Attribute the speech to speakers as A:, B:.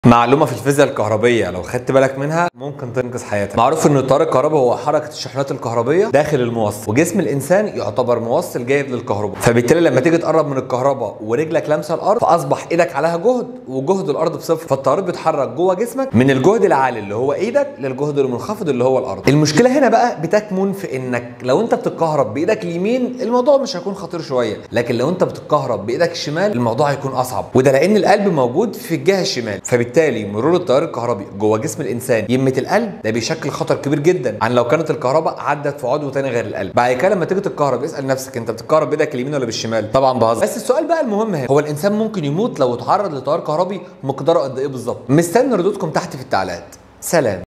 A: معلومه في الفيزياء الكهربيه لو خدت بالك منها ممكن تنقذ حياتك معروف ان التيار الكهربي هو حركه الشحنات الكهربيه داخل الموصل وجسم الانسان يعتبر موصل جيد للكهرباء فبالتالي لما تيجي تقرب من الكهرباء ورجلك لامسه الارض فاصبح ايدك عليها جهد وجهد الارض بصفر فالتيار بيتحرك جوه جسمك من الجهد العالي اللي هو ايدك للجهد المنخفض اللي هو الارض المشكله هنا بقى بتكمن في انك لو انت بتتكهرب بايدك اليمين الموضوع مش هيكون خطير شويه لكن لو انت بتتكهرب بايدك الشمال الموضوع هيكون اصعب وده لان القلب موجود في الجهه الشمال فبالتالي مرور التيار الكهربي جوه جسم الانسان يمه القلب ده بيشكل خطر كبير جدا عن لو كانت الكهرباء عدت في عضو تاني غير القلب بعد كده لما تيجي تتكهرب اسال نفسك انت بتتكهرب بايدك اليمين ولا بالشمال طبعا بهزر بس السؤال بقى المهم هنا هو الانسان ممكن يموت لو اتعرض لتيار كهربي مقداره قد ايه بالظبط مستني ردودكم تحت في التعليقات سلام